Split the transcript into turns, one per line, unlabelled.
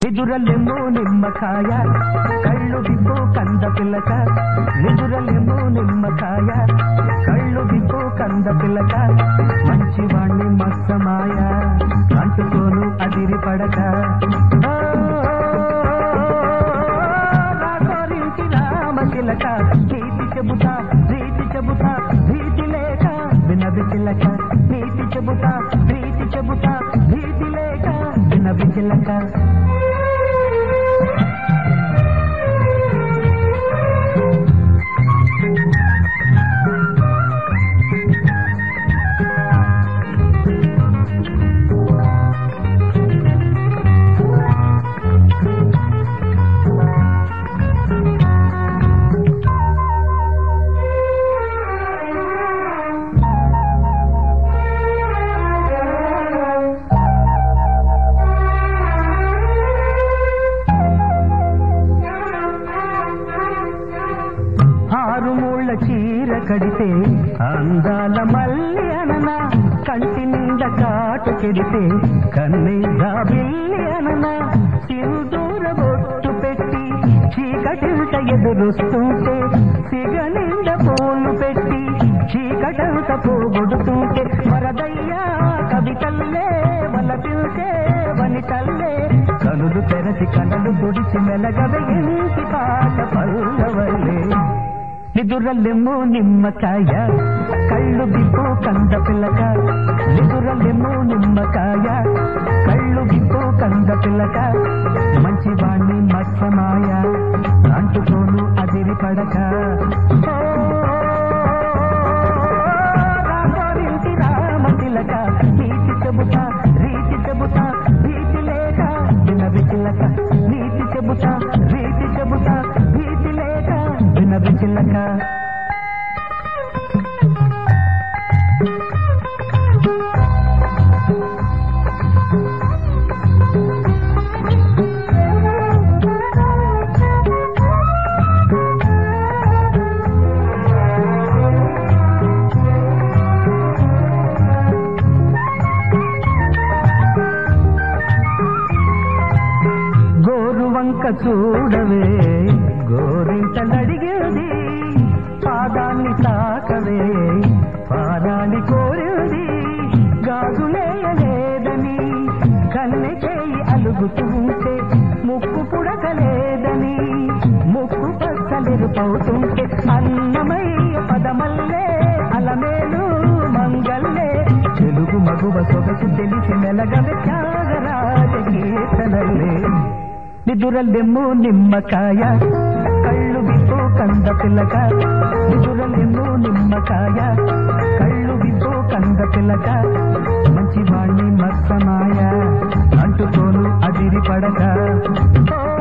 నిదురలెమ్ము నిమ్మకాయ కళ్ళు విప్పు కంద పిల్లక నిదురలెమ్ము నిమ్మకాయ కళ్ళు విప్పు కంద పిల్లక మంచివాణ్ణి మస్తమాయ అంటుకోను అదిరి పడక ఓ, రాకోరించి రామశిలక నీతి చెబుతా ప్రీతి చెబుతా భీతి లేక వినది చిలక నీతి చెబుతా ప్రీతి చెబుతా భీతి లేక వినది చిలక ఆరు మూళ్ళ చీర కడితే అందాల మల్లి అనన కంటి నిండా కాటు చెడితే కన్నీగా బిల్లి అనన సింధూర బొట్టు పెట్టి చీకటింట ఎదురుస్తుంటే సిగ నిండా పూలు పెట్టి చీకటంత పోగొడుతుంటే వరదయ్యా కవితల్లే వలపిల్చే వనితల్లే కనులు తెరచి కనులు తుడిచి మెలగవ ఇంటి పాట పల్లవల్లే నిదురలెమ్ము నిమ్మకాయ కళ్ళు బిప్పు కంద పిల్లక నిదురలెమ్ము నిమ్మకాయ కళ్ళు బిప్పు కంద పిల్లక మంచివాణ్ణి మత్సమాయ అంటుకోను అదిరి పడక ఓ, రామోరింటి రామ తిలక నీతి చెబుతా రీతి చెబుతా భీతి లేక వినవి చిలక నీతి చెబుతా రీతి చెబుతా భీతి లేక వినవి చిలక గోరు వంక చూడవే గోరింటలడిగేది పాదాన్ని తాకవే పాదాన్ని కోరేది గాజులేయలేదని కన్నె చేయి అలుగుతుంటే ముక్కు పుడకలేదని ముక్కు పచ్చలెరుపవుతుంటే అన్నమయ్య పదమల్లే అలమేలు మంగల్లే తెలుగు మగువ సొగసు తెలిసి మెలగవే త్యాగరాజ కీర్తనల్లే నిదురలెమ్ము నిమ్మకాయ కళ్ళు విప్పు కంద పిల్లక నిదురలెమ్ము నిమ్మకాయ కళ్ళు విప్పు కంద పిల్లక మంచి వాణ్ణి మత్సమాయ అంటుకోను అదిరి పడక ఓ